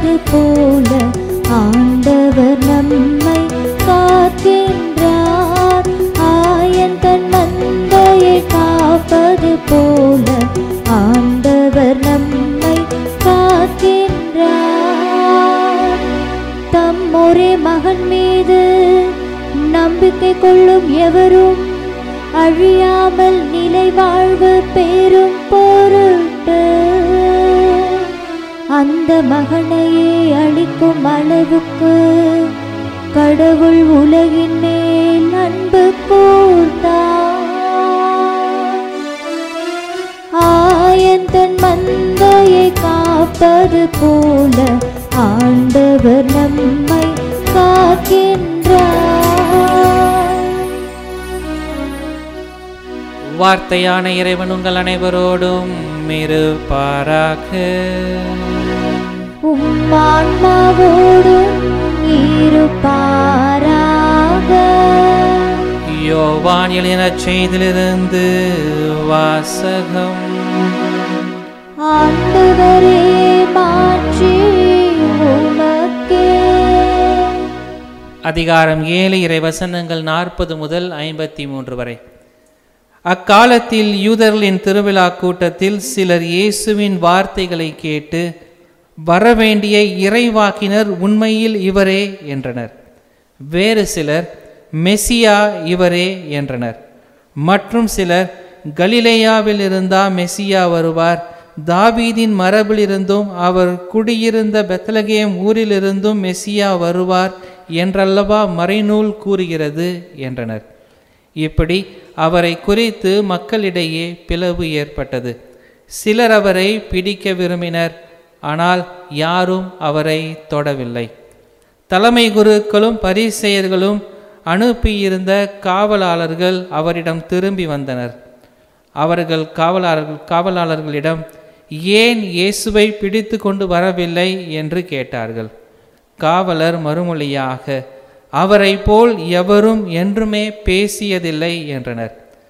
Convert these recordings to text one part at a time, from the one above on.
காப்பது போல ஆண்டவர் நம்மை காக்கின்றார் ஆயன் தன் மந்தையை காப்பது போல ஆண்டவர் நம்மை காக்கின்றார் தம் ஒரே மகன் மீது நம்பிக்கை கொள்ளும் எவரும் அழியாமல் நிலை வாழ்வு பெறும் பொருட்டு அந்த மகனையே அளிக்கும் அளவுக்கு கடவுள் உலகின் மேல் அன்பு கூர்ந்தார் ஆயன் தன் மந்தையை காப்பது போல ஆண்டவர் நம்மை காக்கின்றார் வார்த்தையான இறைவன் உங்கள் அனைவரோடும் இருப்பாராக உம்மான்மாவோடும் இருப்பாராக யோவான் எழுதின செய்திலிருந்து வாசகம் ஆண்டவரே மாற்றி உமக்கே அதிகாரம் ஏழு இறை வசனங்கள் நாற்பது முதல் ஐம்பத்தி மூன்று வரை அக்காலத்தில் யூதர்களின் திருவிழா கூட்டத்தில் சிலர் இயேசுவின் வார்த்தைகளை கேட்டு வரவேண்டிய இறைவாக்கினர் உண்மையில் இவரே என்றனர் வேறு சிலர் மெசியா இவரே என்றனர் மற்றும் சிலர் கலிலேயாவில் இருந்தா மெசியா வருவார் தாவீதின் மரபிலிருந்தும் அவர் குடியிருந்த பெத்லகேம் ஊரிலிருந்தும் மெசியா வருவார் என்றல்லவா மறைநூல் கூறுகிறது என்றனர் இப்படி அவரை குறித்து மக்களிடையே பிளவு ஏற்பட்டது சிலர் அவரை பிடிக்க விரும்பினர் ஆனால் யாரும் அவரை தொடவில்லை தலைமை குருக்களும் பரிசெயர்களும் அனுப்பியிருந்த காவலாளர்கள் அவரிடம் திரும்பி வந்தனர் அவர்கள் காவலாளர்கள் காவலாளர்களிடம் ஏன் இயேசுவை பிடித்து கொண்டு வரவில்லை என்று கேட்டார்கள் காவலர் மறுமொழியாக அவரை போல் எவரும் என்றுமே பேசியதில்லை என்றனர்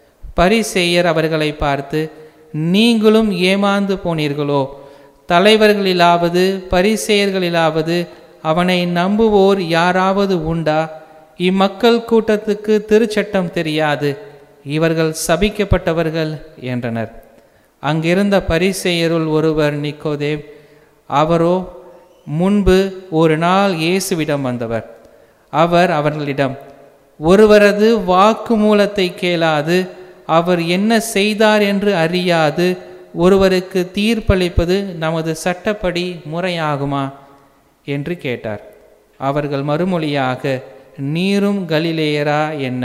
பரிசேயர் அவர்களை பார்த்து நீங்களும் ஏமாந்து போனீர்களோ தலைவர்களிலாவது பரிசேயர்களிலாவது அவனை நம்புவோர் யாராவது உண்டா இம்மக்கள் கூட்டத்துக்கு திருச்சட்டம் தெரியாது இவர்கள் சபிக்கப்பட்டவர்கள் என்றனர் அங்கிருந்த பரிசேயருள் ஒருவர் நிக்கோதேம் அவரோ முன்பு ஒரு நாள் இயேசுவிடம் வந்தவர் அவர் அவர்களிடம் ஒருவரது வாக்குமூலத்தை கேளாது அவர் என்ன செய்தார் என்று அறியாது ஒருவருக்கு தீர்ப்பளிப்பது நமது சட்டப்படி முறையாகுமா என்று கேட்டார் அவர்கள் மறுமொழியாக நீரும் கலிலேயரா என்ன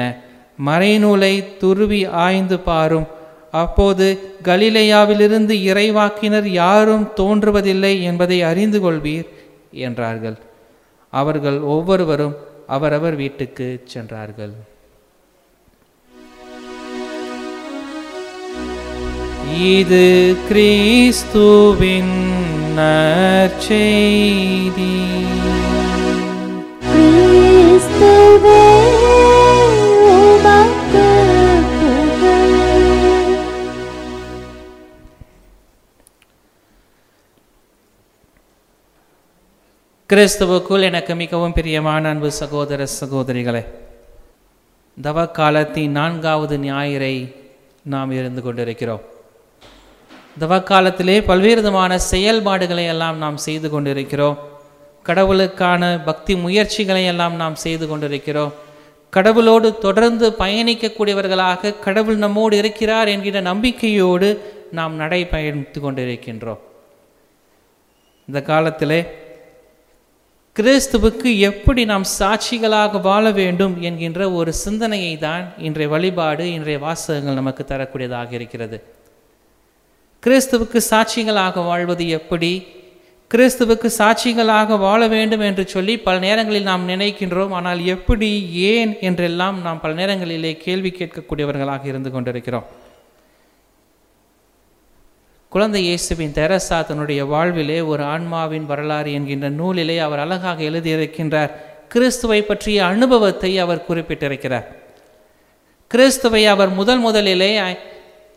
மறைநூலை துருவி ஆய்ந்து பாரும் அப்போது கலிலேயாவிலிருந்து இறைவாக்கினர் யாரும் தோன்றுவதில்லை என்பதை அறிந்து கொள்வீர் என்றார்கள் அவர்கள் ஒவ்வொருவரும் அவரவர் வீட்டுக்கு சென்றார்கள் இது கிறிஸ்துவின் நற்செய்தி கிறிஸ்துவே உமக்கு புகழ் கிறிஸ்துவுக்குள் எனக்கு மிகவும் பிரியமான அன்பு சகோதர சகோதரிகளே தவ காலத்தின் நான்காவது ஞாயிறை நாம் இருந்து கொண்டிருக்கிறோம் தவ காலத்திலே பல்வேறு விதமான செயல்பாடுகளை எல்லாம் நாம் செய்து கொண்டிருக்கிறோம் கடவுளுக்கான பக்தி முயற்சிகளை எல்லாம் நாம் செய்து கொண்டிருக்கிறோம் கடவுளோடு தொடர்ந்து பயணிக்கக்கூடியவர்களாக கடவுள் நம்மோடு இருக்கிறார் என்கிற நம்பிக்கையோடு நாம் நடைபயணித்து கொண்டிருக்கின்றோம் இந்த காலத்திலே கிறிஸ்துவுக்கு எப்படி நாம் சாட்சிகளாக வாழ வேண்டும் என்கின்ற ஒரு சிந்தனையை தான் இன்றைய வழிபாடு இன்றைய வாசகங்கள் நமக்கு தரக்கூடியதாக இருக்கிறது கிறிஸ்துவுக்கு சாட்சிகளாக வாழ்வது எப்படி கிறிஸ்துவுக்கு சாட்சிகளாக வாழ வேண்டும் என்று சொல்லி பல நேரங்களில் நாம் நினைக்கின்றோம் ஆனால் எப்படி ஏன் என்றெல்லாம் நாம் பல நேரங்களிலே கேள்வி கேட்கக்கூடியவர்களாக இருந்து கொண்டிருக்கிறோம் குழந்தை இயேசுவின் தெரசா தன்னுடைய வாழ்விலே ஒரு ஆன்மாவின் வரலாறு என்கின்ற நூலிலே அவர் அழகாக எழுதியிருக்கின்றார் கிறிஸ்துவை பற்றிய அனுபவத்தை அவர் குறிப்பிட்டிருக்கிறார் கிறிஸ்துவை அவர் முதல் முதலிலே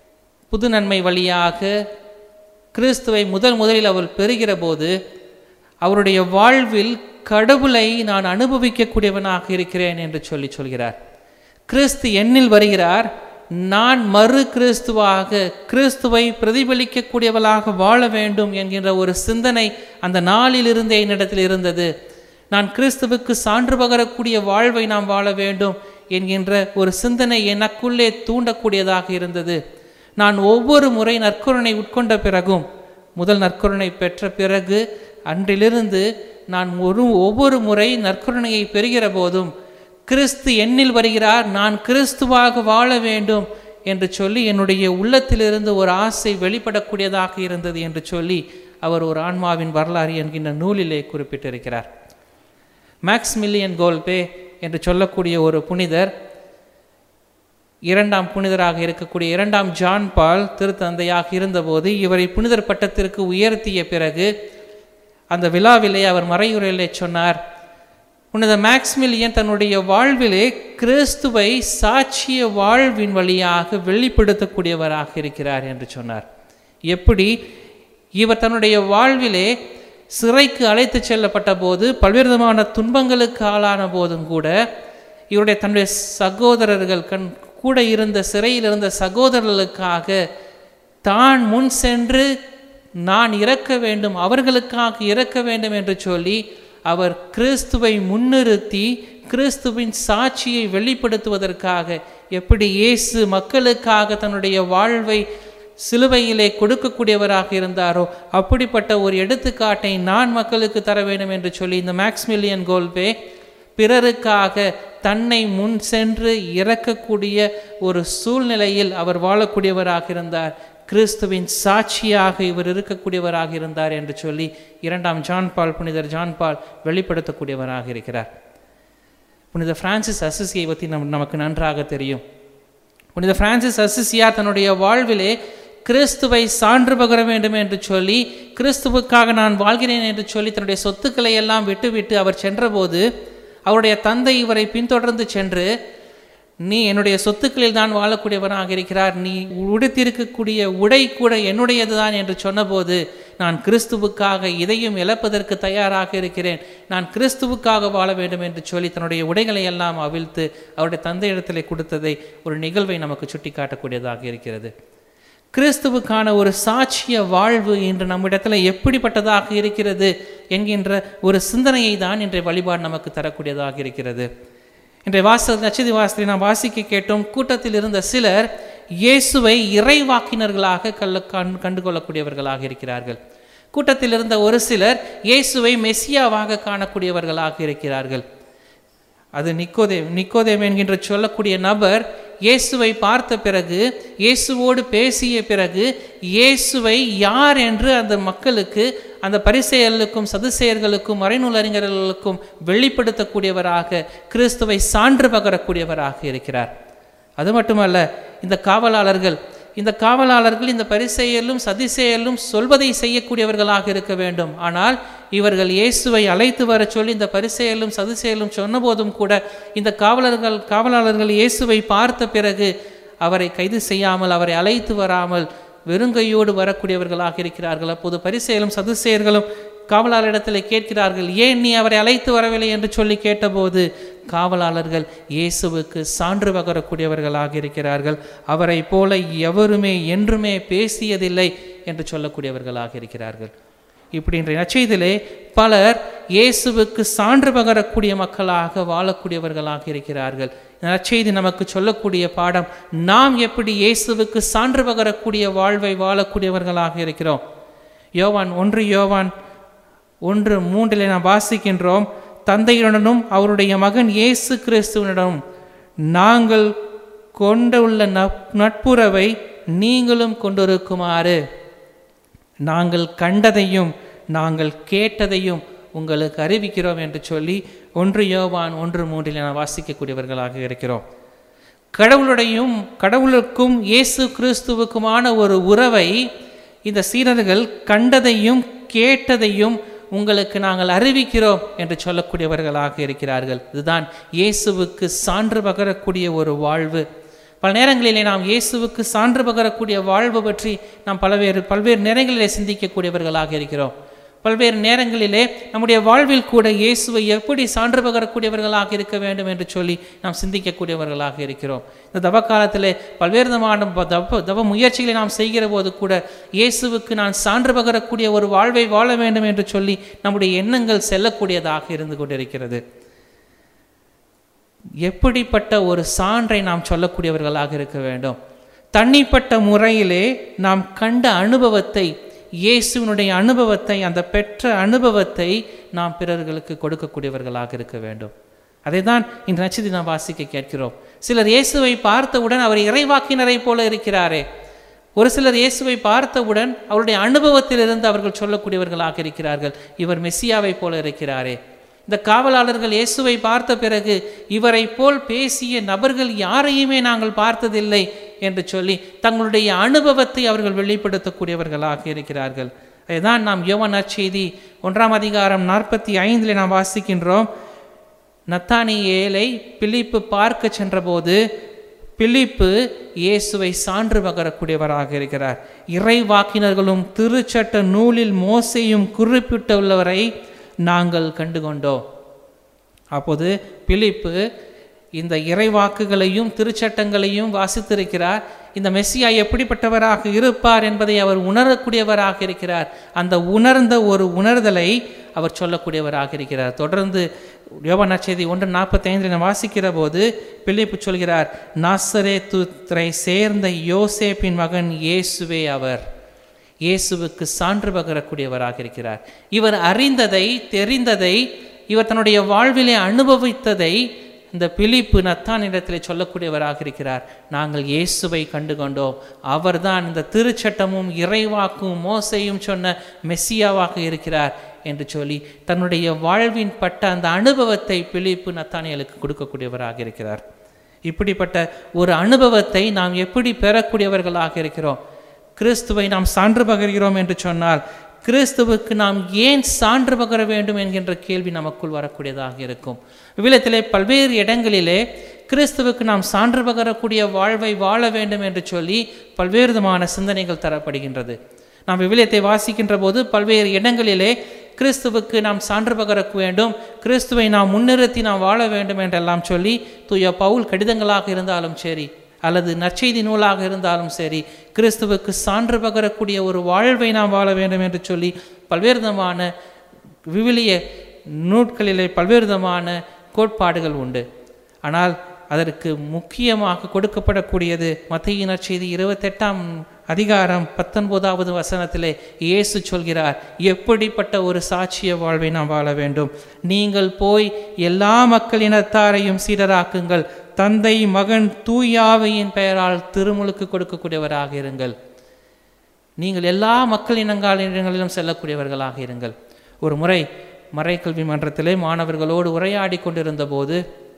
புது நன்மை வழியாக கிறிஸ்துவை முதல் முதலில் அவர் பெறுகிற போது அவருடைய வாழ்வில் கடவுளை நான் அனுபவிக்கக்கூடியவனாக இருக்கிறேன் என்று சொல்லி சொல்கிறார் கிறிஸ்து என்னில் வருகிறார் நான் மறு கிறிஸ்துவாக கிறிஸ்துவை பிரதிபலிக்கக்கூடியவளாக வாழ வேண்டும் என்கின்ற ஒரு சிந்தனை அந்த நாளிலிருந்தே என்னிடத்தில் இருந்தது நான் கிறிஸ்துவுக்கு சான்று பகரக்கூடிய வாழ்வை நாம் வாழ வேண்டும் என்கின்ற ஒரு சிந்தனை எனக்குள்ளே தூண்டக்கூடியதாக இருந்தது நான் ஒவ்வொரு முறை நற்கருணை உட்கொண்ட பிறகும் முதல் நற்கருணை பெற்ற பிறகு அன்றிலிருந்து நான் ஒரு ஒவ்வொரு முறை நற்கருணையை பெறுகிற போதும் கிறிஸ்து என்னில் வருகிறார் நான் கிறிஸ்துவாக வாழ வேண்டும் என்று சொல்லி என்னுடைய உள்ளத்திலிருந்து ஒரு ஆசை வெளிப்படக்கூடியதாக இருந்தது என்று சொல்லி அவர் ஒரு ஆன்மாவின் வரலாறு என்கின்ற நூலிலே குறிப்பிட்டிருக்கிறார் மேக்ஸ் மில்லியன் கோல்பே என்று சொல்லக்கூடிய ஒரு புனிதர் இரண்டாம் புனிதராக இருக்கக்கூடிய இரண்டாம் ஜான் பால் திருத்தந்தையாக இருந்தபோது இவரை புனிதர் பட்டத்திற்கு உயர்த்திய பிறகு அந்த விழாவிலே அவர் மறையுரையிலே சொன்னார் புனித மேக்ஸ்மில்லியன் தன்னுடைய வாழ்விலே கிறிஸ்துவை சாட்சிய வாழ்வின் வழியாக வெளிப்படுத்தக்கூடியவராக இருக்கிறார் என்று சொன்னார் எப்படி இவர் தன்னுடைய வாழ்விலே சிறைக்கு அழைத்து செல்லப்பட்ட போது பல்வேறு விதமான துன்பங்களுக்கு ஆளான போதும் கூட இவருடைய தன்னுடைய சகோதரர்கள் கண் கூட இருந்த சிறையில் இருந்த சகோதரர்களுக்காக தான் முன் சென்று நான் இறக்க வேண்டும் அவர்களுக்காக இறக்க வேண்டும் என்று சொல்லி அவர் கிறிஸ்துவை முன்னிறுத்தி கிறிஸ்துவின் சாட்சியை வெளிப்படுத்துவதற்காக எப்படி இயேசு மக்களுக்காக தன்னுடைய வாழ்வை சிலுவையிலே கொடுக்கக்கூடியவராக இருந்தாரோ அப்படிப்பட்ட ஒரு எடுத்துக்காட்டை நான் மக்களுக்கு தர வேண்டும் என்று சொல்லி இந்த மேக்ஸ்மில்லியன் கோல்பே பிறருக்காக தன்னை முன் சென்று இறக்கக்கூடிய ஒரு சூழ்நிலையில் அவர் வாழக்கூடியவராக இருந்தார் கிறிஸ்துவின் சாட்சியாக இவர் இருக்கக்கூடியவராக இருந்தார் என்று சொல்லி இரண்டாம் ஜான் பால் புனிதர் ஜான் பால் வெளிப்படுத்தக்கூடியவராக இருக்கிறார் புனித பிரான்சிஸ் அசிசியை பற்றி நம் நமக்கு நன்றாக தெரியும் புனித பிரான்சிஸ் அசிசியா தன்னுடைய வாழ்விலே கிறிஸ்துவை சான்று பகர வேண்டும் என்று சொல்லி கிறிஸ்துவுக்காக நான் வாழ்கிறேன் என்று சொல்லி தன்னுடைய சொத்துக்களை எல்லாம் விட்டுவிட்டு அவர் சென்றபோது அவருடைய தந்தை இவரை பின்தொடர்ந்து சென்று நீ என்னுடைய சொத்துக்களில் தான் வாழக்கூடியவனாக இருக்கிறார் நீ உடுத்திருக்கக்கூடிய உடை கூட என்னுடையது தான் என்று சொன்னபோது நான் கிறிஸ்துவுக்காக இதையும் இழப்பதற்கு தயாராக இருக்கிறேன் நான் கிறிஸ்துவுக்காக வாழ வேண்டும் என்று சொல்லி தன்னுடைய உடைகளை எல்லாம் அவிழ்த்து அவருடைய தந்தையிடத்திலே கொடுத்ததை ஒரு நிகழ்வை நமக்கு சுட்டிக்காட்டக்கூடியதாக இருக்கிறது கிறிஸ்துவுக்கான ஒரு சாட்சிய வாழ்வு இன்று நம்மிடத்தில் எப்படிப்பட்டதாக இருக்கிறது என்கின்ற ஒரு சிந்தனையை தான் இன்றைய வழிபாடு நமக்கு தரக்கூடியதாக இருக்கிறது இன்றைய வாச நச்சதி வாசத்தை நாம் வாசிக்க கேட்டோம் கூட்டத்தில் இருந்த சிலர் இயேசுவை இறைவாக்கினர்களாக கல்ல கண் கண்டுகொள்ளக்கூடியவர்களாக இருக்கிறார்கள் கூட்டத்தில் இருந்த ஒரு சிலர் இயேசுவை மெஸ்ஸியாவாக காணக்கூடியவர்களாக இருக்கிறார்கள் அது நிக்கோதே நிக்கோதேம் என்கின்ற சொல்லக்கூடிய நபர் இயேசுவை பார்த்த பிறகு இயேசுவோடு பேசிய பிறகு இயேசுவை யார் என்று அந்த மக்களுக்கு அந்த பரிசெயர்களுக்கும் சதுசெயர்களுக்கும் மறைநூலறிஞர்களுக்கும் வெளிப்படுத்தக்கூடியவராக கிறிஸ்துவை சான்று பகரக்கூடியவராக இருக்கிறார் அது மட்டுமல்ல இந்த காவலாளர்கள் இந்த காவலாளர்கள் இந்த பரிசெயலும் சதிசெயலும் சொல்வதை செய்யக்கூடியவர்களாக இருக்க வேண்டும் ஆனால் இவர்கள் இயேசுவை அழைத்து வர சொல்லி இந்த பரிசெயலும் சதுசெயலும் சொன்னபோதும் கூட இந்த காவலர்கள் காவலாளர்கள் இயேசுவை பார்த்த பிறகு அவரை கைது செய்யாமல் அவரை அழைத்து வராமல் வெறுங்கையோடு வரக்கூடியவர்களாக இருக்கிறார்கள் அப்போது பரிசெயலும் சதுசெயர்களும் காவலாளரிடத்தில் கேட்கிறார்கள் ஏன் நீ அவரை அழைத்து வரவில்லை என்று சொல்லி கேட்டபோது காவலாளர்கள் இயேசுவுக்கு சான்று பகரக்கூடியவர்களாக இருக்கிறார்கள் அவரை போல எவருமே என்றுமே பேசியதில்லை என்று சொல்லக்கூடியவர்களாக இருக்கிறார்கள் இப்படி இன்றைய நச்செய்திலே பலர் இயேசுவுக்கு சான்று பகரக்கூடிய மக்களாக வாழக்கூடியவர்களாக இருக்கிறார்கள் இந்த நற்செய்தி நமக்கு சொல்லக்கூடிய பாடம் நாம் எப்படி இயேசுவுக்கு சான்று பகரக்கூடிய வாழ்வை வாழக்கூடியவர்களாக இருக்கிறோம் யோவான் ஒன்று யோவான் ஒன்று மூன்றில் நாம் வாசிக்கின்றோம் தந்தையுடனும் அவருடைய மகன் இயேசு கிறிஸ்துவனிடம் நாங்கள் கொண்டுள்ள நட்புறவை நீங்களும் கொண்டிருக்குமாறு நாங்கள் கண்டதையும் நாங்கள் கேட்டதையும் உங்களுக்கு அறிவிக்கிறோம் என்று சொல்லி ஒன்று யோவான் ஒன்று மூன்றில் நாம் வாசிக்கக்கூடியவர்களாக இருக்கிறோம் கடவுளுடையும் கடவுளுக்கும் இயேசு கிறிஸ்துவுக்குமான ஒரு உறவை இந்த சீரர்கள் கண்டதையும் கேட்டதையும் உங்களுக்கு நாங்கள் அறிவிக்கிறோம் என்று சொல்லக்கூடியவர்களாக இருக்கிறார்கள் இதுதான் இயேசுவுக்கு சான்று பகரக்கூடிய ஒரு வாழ்வு பல நேரங்களிலே நாம் இயேசுவுக்கு சான்று பகரக்கூடிய வாழ்வு பற்றி நாம் பல்வேறு பல்வேறு நேரங்களிலே சிந்திக்கக்கூடியவர்களாக இருக்கிறோம் பல்வேறு நேரங்களிலே நம்முடைய வாழ்வில் கூட இயேசுவை எப்படி சான்று பகரக்கூடியவர்களாக இருக்க வேண்டும் என்று சொல்லி நாம் சிந்திக்கக்கூடியவர்களாக இருக்கிறோம் இந்த தவ காலத்திலே பல்வேறு விதமான ப- தவ தவ முயற்சிகளை நாம் செய்கிற போது கூட இயேசுவுக்கு நான் சான்று பகரக்கூடிய ஒரு வாழ்வை வாழ வேண்டும் என்று சொல்லி நம்முடைய எண்ணங்கள் செல்லக்கூடியதாக இருந்து கொண்டிருக்கிறது எப்படிப்பட்ட ஒரு சான்றை நாம் சொல்லக்கூடியவர்களாக இருக்க வேண்டும் தனிப்பட்ட முறையிலே நாம் கண்ட அனுபவத்தை இயேசுவினுடைய அனுபவத்தை அந்த பெற்ற அனுபவத்தை நாம் பிறர்களுக்கு கொடுக்கக்கூடியவர்களாக இருக்க வேண்டும் அதை தான் இந்த நட்சதி நாம் வாசிக்க கேட்கிறோம் சிலர் இயேசுவை பார்த்தவுடன் அவர் இறைவாக்கினரை போல இருக்கிறாரே ஒரு சிலர் இயேசுவை பார்த்தவுடன் அவருடைய அனுபவத்திலிருந்து அவர்கள் சொல்லக்கூடியவர்களாக இருக்கிறார்கள் இவர் மெஸ்ஸியாவை போல இருக்கிறாரே இந்த காவலாளர்கள் இயேசுவை பார்த்த பிறகு இவரை போல் பேசிய நபர்கள் யாரையுமே நாங்கள் பார்த்ததில்லை என்று சொல்லி தங்களுடைய அனுபவத்தை அவர்கள் வெளிப்படுத்தக்கூடியவர்களாக இருக்கிறார்கள் அதுதான் நாம் யோவான் நற்செய்தி ஒன்றாம் அதிகாரம் நாற்பத்தி ஐந்தில் நாம் வாசிக்கின்றோம் நத்தானியேலை பிலிப்பு பார்க்க சென்றபோது பிலிப்பு இயேசுவை சான்று பகரக்கூடியவராக இருக்கிறார் இறைவாக்கினர்களும் திருச்சட்ட நூலில் மோசையும் குறிப்பிட்டுள்ளவரை நாங்கள் கண்டுகொண்டோம் அப்போது பிலிப்பு இந்த இறைவாக்குகளையும் திருச்சட்டங்களையும் வாசித்திருக்கிறார் இந்த மெஸ்ஸியா எப்படிப்பட்டவராக இருப்பார் என்பதை அவர் உணரக்கூடியவராக இருக்கிறார் அந்த உணர்ந்த ஒரு உணர்தலை அவர் சொல்லக்கூடியவராக இருக்கிறார் தொடர்ந்து யோவான் நற்செய்தி ஒன்று நாற்பத்தைந்தில் நாம் வாசிக்கிற போது பிலிப்பு சொல்கிறார் நாசரே துரை சேர்ந்த யோசேப்பின் மகன் இயேசுவே அவர் இயேசுவுக்கு சான்று பகரக்கூடியவராக இருக்கிறார் இவர் அறிந்ததை தெரிந்ததை இவர் தன்னுடைய வாழ்விலே அனுபவித்ததை இந்த பிலிப்பு நத்தானிடத்திலே சொல்லக்கூடியவராக இருக்கிறார் நாங்கள் இயேசுவை கண்டு கொண்டோம் அவர்தான் இந்த திருச்சட்டமும் இறைவாக்கும் மோசையும் சொன்ன மெஸ்ஸியாவாக இருக்கிறார் என்று சொல்லி தன்னுடைய வாழ்வின் பட்ட அந்த அனுபவத்தை பிலிப்பு நத்தானியலுக்கு கொடுக்கக்கூடியவராக இருக்கிறார் இப்படிப்பட்ட ஒரு அனுபவத்தை நாம் எப்படி பெறக்கூடியவர்களாக இருக்கிறோம் கிறிஸ்துவை நாம் சான்று பகர்கிறோம் என்று சொன்னால் கிறிஸ்துவுக்கு நாம் ஏன் சான்று பகர வேண்டும் என்கின்ற கேள்வி நமக்குள் வரக்கூடியதாக இருக்கும் விவிலத்திலே பல்வேறு இடங்களிலே கிறிஸ்துவுக்கு நாம் சான்று பகரக்கூடிய வாழ்வை வாழ வேண்டும் என்று சொல்லி பல்வேறு விதமான சிந்தனைகள் தரப்படுகின்றது நாம் விவிலியத்தை வாசிக்கின்ற போது பல்வேறு இடங்களிலே கிறிஸ்துவுக்கு நாம் சான்று பகர வேண்டும் கிறிஸ்துவை நாம் முன்னிறுத்தி நாம் வாழ வேண்டும் என்றெல்லாம் சொல்லி தூய பவுல் கடிதங்களாக இருந்தாலும் சரி அல்லது நற்செய்தி நூலாக இருந்தாலும் சரி கிறிஸ்துவுக்கு சான்று பகரக்கூடிய ஒரு வாழ்வை நாம் வாழ வேண்டும் என்று சொல்லி பல்வேறு விதமான விவிலிய நூட்களிலே பல்வேறு விதமான கோட்பாடுகள் உண்டு ஆனால் அதற்கு முக்கியமாக கொடுக்கப்படக்கூடியது மத்திய நற்செய்தி இருபத்தெட்டாம் அதிகாரம் பத்தொன்பதாவது வசனத்திலே இயேசு சொல்கிறார் எப்படிப்பட்ட ஒரு சாட்சிய வாழ்வை நாம் வாழ வேண்டும் நீங்கள் போய் எல்லா மக்களினத்தாரையும் சீடராக்குங்கள் தந்தை மகன் தூயாவையின் பெயரால் திருமுழுக்கு கொடுக்கக்கூடியவராக இருங்கள் நீங்கள் எல்லா மக்கள் இனங்களிலும் செல்லக்கூடியவர்களாக இருங்கள் ஒரு முறை மறைக்கல்வி மன்றத்திலே மாணவர்களோடு உரையாடி கொண்டிருந்த போது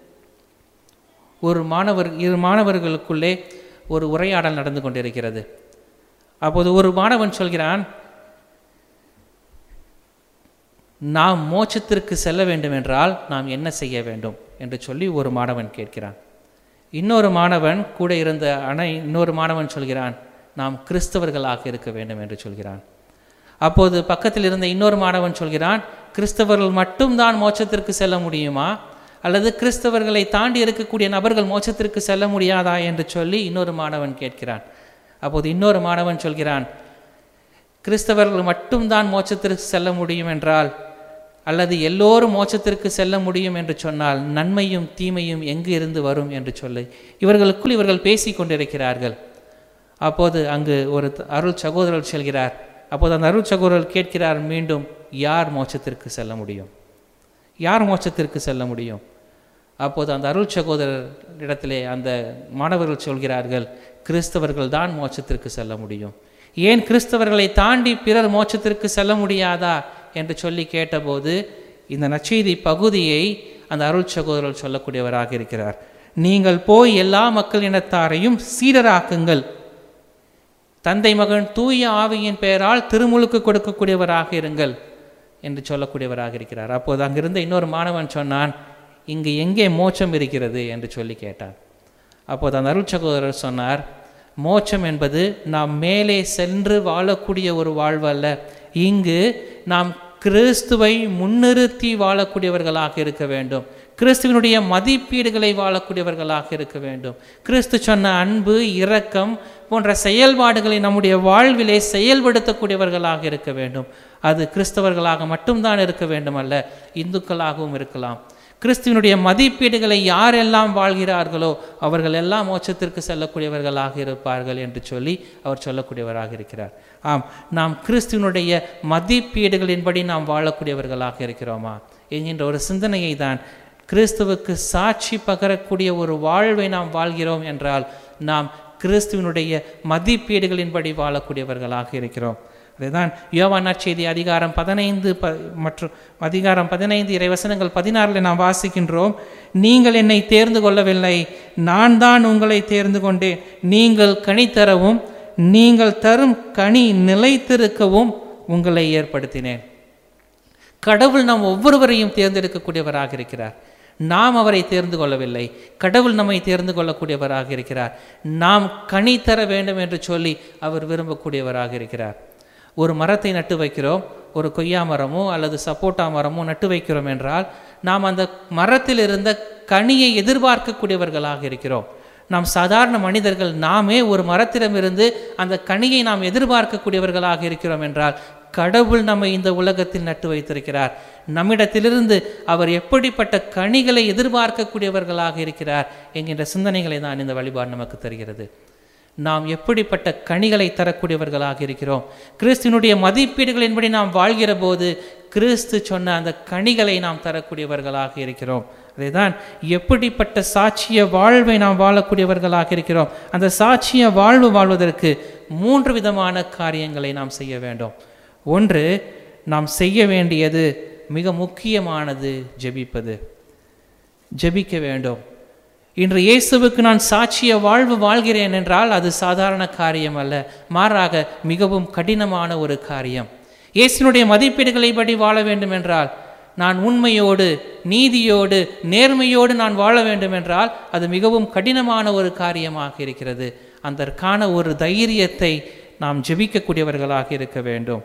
ஒரு மாணவர் இரு மாணவர்களுக்குள்ளே ஒரு உரையாடல் நடந்து கொண்டிருக்கிறது அப்போது ஒரு மாணவன் சொல்கிறான் நாம் மோட்சத்திற்கு செல்ல வேண்டும் என்றால் நாம் என்ன செய்ய வேண்டும் என்று சொல்லி ஒரு மாணவன் கேட்கிறான் இன்னொரு மாணவன் கூட இருந்த அணை இன்னொரு மாணவன் சொல்கிறான் நாம் கிறிஸ்தவர்களாக இருக்க வேண்டும் என்று சொல்கிறான் அப்போது பக்கத்தில் இருந்த இன்னொரு மாணவன் சொல்கிறான் கிறிஸ்தவர்கள் மட்டும்தான் மோட்சத்திற்கு செல்ல முடியுமா அல்லது கிறிஸ்தவர்களை தாண்டி இருக்கக்கூடிய நபர்கள் மோட்சத்திற்கு செல்ல முடியாதா என்று சொல்லி இன்னொரு மாணவன் கேட்கிறான் அப்போது இன்னொரு மாணவன் சொல்கிறான் கிறிஸ்தவர்கள் மட்டும்தான் மோட்சத்திற்கு செல்ல முடியும் என்றால் அல்லது எல்லோரும் மோட்சத்திற்கு செல்ல முடியும் என்று சொன்னால் நன்மையும் தீமையும் எங்கு இருந்து வரும் என்று சொல்லி இவர்களுக்குள் இவர்கள் பேசி கொண்டிருக்கிறார்கள் அப்போது அங்கு ஒரு அருள் சகோதரர் செல்கிறார் அப்போது அந்த அருள் சகோதரர் கேட்கிறார் மீண்டும் யார் மோட்சத்திற்கு செல்ல முடியும் யார் மோட்சத்திற்கு செல்ல முடியும் அப்போது அந்த அருள் சகோதரர் இடத்திலே அந்த மாணவர்கள் சொல்கிறார்கள் கிறிஸ்தவர்கள் தான் மோட்சத்திற்கு செல்ல முடியும் ஏன் கிறிஸ்தவர்களை தாண்டி பிறர் மோட்சத்திற்கு செல்ல முடியாதா என்று சொல்லி கேட்டபோது இந்த நச்செய்தி பகுதியை அந்த அருள் சகோதரர் சொல்லக்கூடியவராக இருக்கிறார் நீங்கள் போய் எல்லா மக்கள் இனத்தாரையும் சீடராக்குங்கள் தந்தை மகன் தூய ஆவியின் பெயரால் திருமுழுக்கு கொடுக்கக்கூடியவராக இருங்கள் என்று சொல்லக்கூடியவராக இருக்கிறார் அப்போது அங்கிருந்த இன்னொரு மாணவன் சொன்னான் இங்கு எங்கே மோட்சம் இருக்கிறது என்று சொல்லி கேட்டான் அப்போது அந்த அருள் சகோதரர் சொன்னார் மோட்சம் என்பது நாம் மேலே சென்று வாழக்கூடிய ஒரு வாழ்வு அல்ல இங்கு நாம் கிறிஸ்துவை முன்னிறுத்தி வாழக்கூடியவர்களாக இருக்க வேண்டும் கிறிஸ்துவனுடைய மதிப்பீடுகளை வாழக்கூடியவர்களாக இருக்க வேண்டும் கிறிஸ்து சொன்ன அன்பு இரக்கம் போன்ற செயல்பாடுகளை நம்முடைய வாழ்விலே செயல்படுத்தக்கூடியவர்களாக இருக்க வேண்டும் அது கிறிஸ்தவர்களாக மட்டும்தான் இருக்க வேண்டும் அல்ல இந்துக்களாகவும் இருக்கலாம் கிறிஸ்துவனுடைய மதிப்பீடுகளை யாரெல்லாம் வாழ்கிறார்களோ அவர்கள் எல்லாம் மோட்சத்திற்கு செல்லக்கூடியவர்களாக இருப்பார்கள் என்று சொல்லி அவர் சொல்லக்கூடியவராக இருக்கிறார் ஆம் நாம் கிறிஸ்துவனுடைய மதிப்பீடுகளின்படி நாம் வாழக்கூடியவர்களாக இருக்கிறோமா என்கின்ற ஒரு சிந்தனையை தான் கிறிஸ்துவுக்கு சாட்சி பகரக்கூடிய ஒரு வாழ்வை நாம் வாழ்கிறோம் என்றால் நாம் கிறிஸ்துவனுடைய மதிப்பீடுகளின்படி வாழக்கூடியவர்களாக இருக்கிறோம் அதுதான் யோவான் நற்செய்தி அதிகாரம் பதினைந்து ப மற்றும் அதிகாரம் பதினைந்து இறைவசனங்கள் பதினாறில் நாம் வாசிக்கின்றோம் நீங்கள் என்னை தேர்ந்து கொள்ளவில்லை நான் தான் உங்களை தேர்ந்து கொண்டேன் நீங்கள் கனி தரவும் நீங்கள் தரும் கனி நிலைத்திருக்கவும் உங்களை ஏற்படுத்தினேன் கடவுள் நாம் ஒவ்வொருவரையும் தேர்ந்தெடுக்கக்கூடியவராக இருக்கிறார் நாம் அவரை தேர்ந்து கொள்ளவில்லை கடவுள் நம்மை தேர்ந்து கொள்ளக்கூடியவராக இருக்கிறார் நாம் கனி தர வேண்டும் என்று சொல்லி அவர் விரும்பக்கூடியவராக இருக்கிறார் ஒரு மரத்தை நட்டு வைக்கிறோம் ஒரு கொய்யா மரமோ அல்லது சப்போட்டா மரமோ நட்டு வைக்கிறோம் என்றால் நாம் அந்த மரத்தில் இருந்த கனியை எதிர்பார்க்கக்கூடியவர்களாக இருக்கிறோம் நாம் சாதாரண மனிதர்கள் நாமே ஒரு மரத்திடமிருந்து அந்த கனியை நாம் எதிர்பார்க்கக்கூடியவர்களாக இருக்கிறோம் என்றால் கடவுள் நம்மை இந்த உலகத்தில் நட்டு வைத்திருக்கிறார் நம்மிடத்திலிருந்து அவர் எப்படிப்பட்ட கனிகளை எதிர்பார்க்கக்கூடியவர்களாக இருக்கிறார் என்கின்ற சிந்தனைகளை தான் இந்த வழிபாடு நமக்கு தருகிறது நாம் எப்படிப்பட்ட கனிகளை தரக்கூடியவர்களாக இருக்கிறோம் கிறிஸ்துவனுடைய மதிப்பீடுகளின்படி நாம் வாழ்கிற போது கிறிஸ்து சொன்ன அந்த கனிகளை நாம் தரக்கூடியவர்களாக இருக்கிறோம் அதைதான் எப்படிப்பட்ட சாட்சிய வாழ்வை நாம் வாழக்கூடியவர்களாக இருக்கிறோம் அந்த சாட்சிய வாழ்வு வாழ்வதற்கு மூன்று விதமான காரியங்களை நாம் செய்ய வேண்டும் ஒன்று நாம் செய்ய வேண்டியது மிக முக்கியமானது ஜெபிப்பது ஜெபிக்க வேண்டும் இன்று இயேசுவுக்கு நான் சாட்சிய வாழ்வு வாழ்கிறேன் என்றால் அது சாதாரண காரியம் அல்ல மாறாக மிகவும் கடினமான ஒரு காரியம் இயேசுனுடைய மதிப்பீடுகளை படி வாழ வேண்டும் என்றால் நான் உண்மையோடு நீதியோடு நேர்மையோடு நான் வாழ வேண்டும் என்றால் அது மிகவும் கடினமான ஒரு காரியமாக இருக்கிறது அதற்கான ஒரு தைரியத்தை நாம் ஜெபிக்கக்கூடியவர்களாக இருக்க வேண்டும்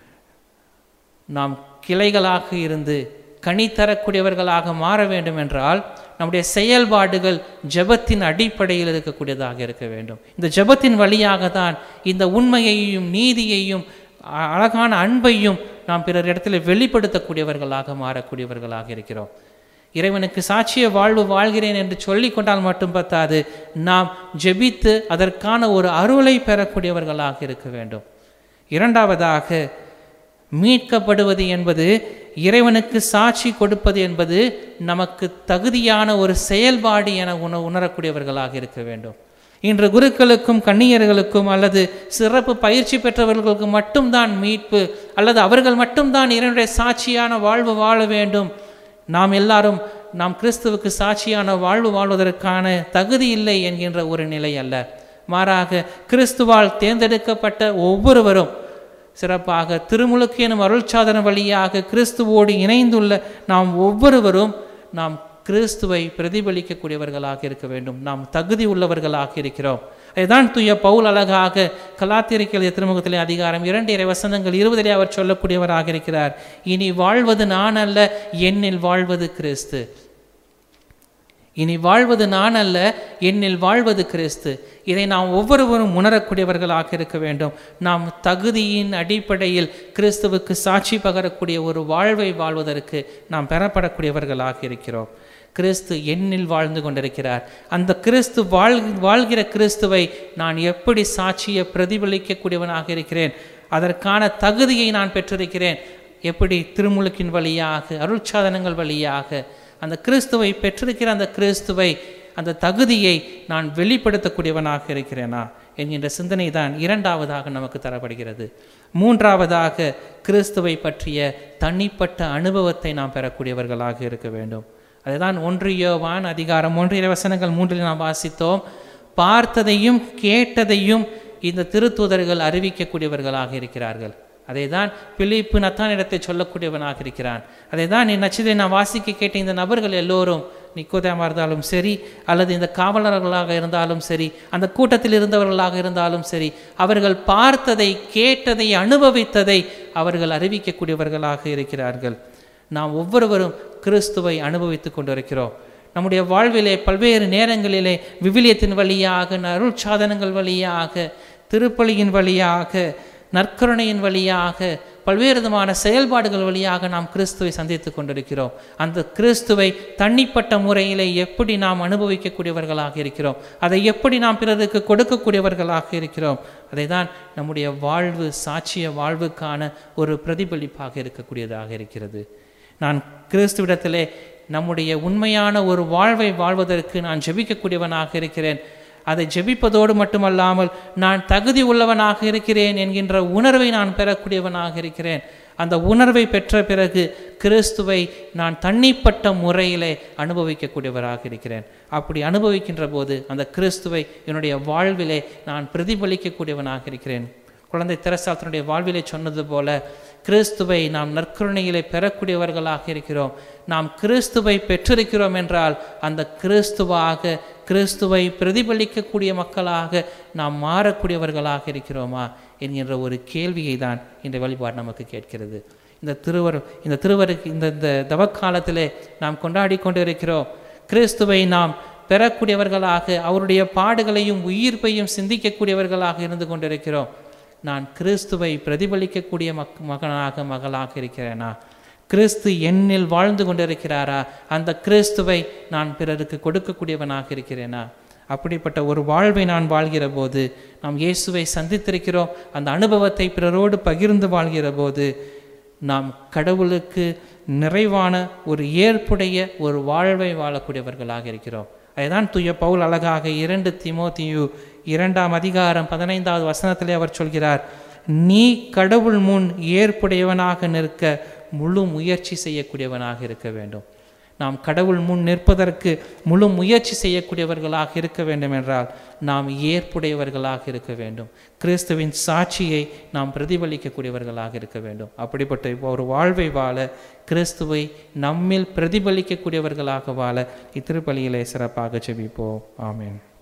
நாம் கிளைகளாக இருந்து கனி தரக்கூடியவர்களாக மாற வேண்டும் என்றால் நம்முடைய செயல்பாடுகள் ஜெபத்தின் அடிப்படையில் இருக்கக்கூடியதாக இருக்க வேண்டும் இந்த ஜெபத்தின் வழியாக தான் இந்த உண்மையையும் நீதியையும் அ- அழகான அன்பையும் நாம் பிறர் இடத்துல வெளிப்படுத்தக்கூடியவர்களாக மாறக்கூடியவர்களாக இருக்கிறோம் இறைவனுக்கு சாட்சிய வாழ்வு வாழ்கிறேன் என்று சொல்லிக் கொண்டால் மட்டும் பத்தாது நாம் ஜெபித்து அதற்கான ஒரு அருளை பெறக்கூடியவர்களாக இருக்க வேண்டும் இரண்டாவதாக மீட்கப்படுவது என்பது இறைவனுக்கு சாட்சி கொடுப்பது என்பது நமக்கு தகுதியான ஒரு செயல்பாடு என உண உணரக்கூடியவர்களாக இருக்க வேண்டும் இன்று குருக்களுக்கும் கன்னியர்களுக்கும் அல்லது சிறப்பு பயிற்சி பெற்றவர்களுக்கு மட்டும்தான் மீட்பு அல்லது அவர்கள் மட்டும்தான் இறைவனுடைய சாட்சியான வாழ்வு வாழ வேண்டும் நாம் எல்லாரும் நாம் கிறிஸ்துவுக்கு சாட்சியான வாழ்வு வாழ்வதற்கான தகுதி இல்லை என்கின்ற ஒரு நிலை அல்ல மாறாக கிறிஸ்துவால் தேர்ந்தெடுக்கப்பட்ட ஒவ்வொருவரும் சிறப்பாக திருமுழுக்கு எனும் அருள்சாதன வழியாக கிறிஸ்துவோடு இணைந்துள்ள நாம் ஒவ்வொருவரும் நாம் கிறிஸ்துவை பிரதிபலிக்கக்கூடியவர்களாக இருக்க வேண்டும் நாம் தகுதி உள்ளவர்களாக இருக்கிறோம் அதுதான் தூய பவுல் அழகாக கலாத்திரிக்கல் திருமுகத்திலே அதிகாரம் இரண்டு இறை வசனங்கள் இருபதிலே அவர் சொல்லக்கூடியவராக இருக்கிறார் இனி வாழ்வது நான் அல்ல என்னில் வாழ்வது கிறிஸ்து இனி வாழ்வது நான் அல்ல என்னில் வாழ்வது கிறிஸ்து இதை நாம் ஒவ்வொருவரும் உணரக்கூடியவர்களாக இருக்க வேண்டும் நாம் தகுதியின் அடிப்படையில் கிறிஸ்துவுக்கு சாட்சி பகரக்கூடிய ஒரு வாழ்வை வாழ்வதற்கு நாம் பெறப்படக்கூடியவர்களாக இருக்கிறோம் கிறிஸ்து என்னில் வாழ்ந்து கொண்டிருக்கிறார் அந்த கிறிஸ்து வாழ் வாழ்கிற கிறிஸ்துவை நான் எப்படி சாட்சியை பிரதிபலிக்கக்கூடியவனாக இருக்கிறேன் அதற்கான தகுதியை நான் பெற்றிருக்கிறேன் எப்படி திருமுழுக்கின் வழியாக அருட்சாதனங்கள் வழியாக அந்த கிறிஸ்துவை பெற்றிருக்கிற அந்த கிறிஸ்துவை அந்த தகுதியை நான் வெளிப்படுத்தக்கூடியவனாக இருக்கிறேனா என்கின்ற சிந்தனை தான் இரண்டாவதாக நமக்கு தரப்படுகிறது மூன்றாவதாக கிறிஸ்துவை பற்றிய தனிப்பட்ட அனுபவத்தை நாம் பெறக்கூடியவர்களாக இருக்க வேண்டும் அதுதான் ஒன்று யோவான் அதிகாரம் ஒன்று இலவசனங்கள் மூன்றில் நாம் வாசித்தோம் பார்த்ததையும் கேட்டதையும் இந்த திருத்தூதர்கள் அறிவிக்கக்கூடியவர்களாக இருக்கிறார்கள் அதை தான் பிலிப்பு நத்தானிடத்தை சொல்லக்கூடியவனாக இருக்கிறான் அதை தான் என் நச்சிதை நான் வாசிக்க கேட்ட இந்த நபர்கள் எல்லோரும் நிக்கோதேமா இருந்தாலும் சரி அல்லது இந்த காவலர்களாக இருந்தாலும் சரி அந்த கூட்டத்தில் இருந்தவர்களாக இருந்தாலும் சரி அவர்கள் பார்த்ததை கேட்டதை அனுபவித்ததை அவர்கள் அறிவிக்கக்கூடியவர்களாக இருக்கிறார்கள் நாம் ஒவ்வொருவரும் கிறிஸ்துவை அனுபவித்துக் கொண்டிருக்கிறோம் நம்முடைய வாழ்விலே பல்வேறு நேரங்களிலே விவிலியத்தின் வழியாக அருள் சாதனங்கள் வழியாக திருப்பலியின் வழியாக நற்கருணையின் வழியாக பல்வேறு விதமான செயல்பாடுகள் வழியாக நாம் கிறிஸ்துவை சந்தித்து கொண்டிருக்கிறோம் அந்த கிறிஸ்துவை தனிப்பட்ட முறையிலே எப்படி நாம் அனுபவிக்கக்கூடியவர்களாக இருக்கிறோம் அதை எப்படி நாம் பிறருக்கு கொடுக்கக்கூடியவர்களாக இருக்கிறோம் அதை தான் நம்முடைய வாழ்வு சாட்சிய வாழ்வுக்கான ஒரு பிரதிபலிப்பாக இருக்கக்கூடியதாக இருக்கிறது நான் கிறிஸ்துவிடத்திலே நம்முடைய உண்மையான ஒரு வாழ்வை வாழ்வதற்கு நான் ஜெபிக்கக்கூடியவனாக இருக்கிறேன் அதை ஜெபிப்பதோடு மட்டுமல்லாமல் நான் தகுதி உள்ளவனாக இருக்கிறேன் என்கின்ற உணர்வை நான் பெறக்கூடியவனாக இருக்கிறேன் அந்த உணர்வை பெற்ற பிறகு கிறிஸ்துவை நான் தனிப்பட்ட முறையிலே அனுபவிக்கக்கூடியவராக இருக்கிறேன் அப்படி அனுபவிக்கின்ற போது அந்த கிறிஸ்துவை என்னுடைய வாழ்விலே நான் பிரதிபலிக்கக்கூடியவனாக இருக்கிறேன் குழந்தை தெரசாத்தனுடைய வாழ்விலே சொன்னது போல கிறிஸ்துவை நாம் நற்கருணையிலே பெறக்கூடியவர்களாக இருக்கிறோம் நாம் கிறிஸ்துவை பெற்றிருக்கிறோம் என்றால் அந்த கிறிஸ்துவாக கிறிஸ்துவை பிரதிபலிக்கக்கூடிய மக்களாக நாம் மாறக்கூடியவர்களாக இருக்கிறோமா என்கின்ற ஒரு கேள்வியை தான் இந்த வழிபாடு நமக்கு கேட்கிறது இந்த திருவர் இந்த திருவருக்கு இந்த இந்த தவக்காலத்திலே நாம் கொண்டாடி கொண்டு இருக்கிறோம் கிறிஸ்துவை நாம் பெறக்கூடியவர்களாக அவருடைய பாடுகளையும் உயிர்ப்பையும் சிந்திக்கக்கூடியவர்களாக இருந்து கொண்டிருக்கிறோம் நான் கிறிஸ்துவை பிரதிபலிக்கக்கூடிய மக் மகனாக மகளாக இருக்கிறேனா கிறிஸ்து என்னில் வாழ்ந்து கொண்டிருக்கிறாரா அந்த கிறிஸ்துவை நான் பிறருக்கு கொடுக்கக்கூடியவனாக இருக்கிறேனா அப்படிப்பட்ட ஒரு வாழ்வை நான் வாழ்கிற போது நாம் இயேசுவை சந்தித்திருக்கிறோம் அந்த அனுபவத்தை பிறரோடு பகிர்ந்து வாழ்கிற போது நாம் கடவுளுக்கு நிறைவான ஒரு ஏற்புடைய ஒரு வாழ்வை வாழக்கூடியவர்களாக இருக்கிறோம் அதுதான் தூய பவுல் அழகாக இரண்டு திமோத்தியு இரண்டாம் அதிகாரம் பதினைந்தாவது வசனத்திலே அவர் சொல்கிறார் நீ கடவுள் முன் ஏற்புடையவனாக நிற்க முழு முயற்சி செய்யக்கூடியவனாக இருக்க வேண்டும் நாம் கடவுள் முன் நிற்பதற்கு முழு முயற்சி செய்யக்கூடியவர்களாக இருக்க வேண்டும் என்றால் நாம் ஏற்புடையவர்களாக இருக்க வேண்டும் கிறிஸ்துவின் சாட்சியை நாம் பிரதிபலிக்கக்கூடியவர்களாக இருக்க வேண்டும் அப்படிப்பட்ட ஒரு வாழ்வை வாழ கிறிஸ்துவை நம்மில் பிரதிபலிக்கக்கூடியவர்களாக வாழ இத்திருப்பலியிலே சிறப்பாக ஜெபிப்போம் ஆமென்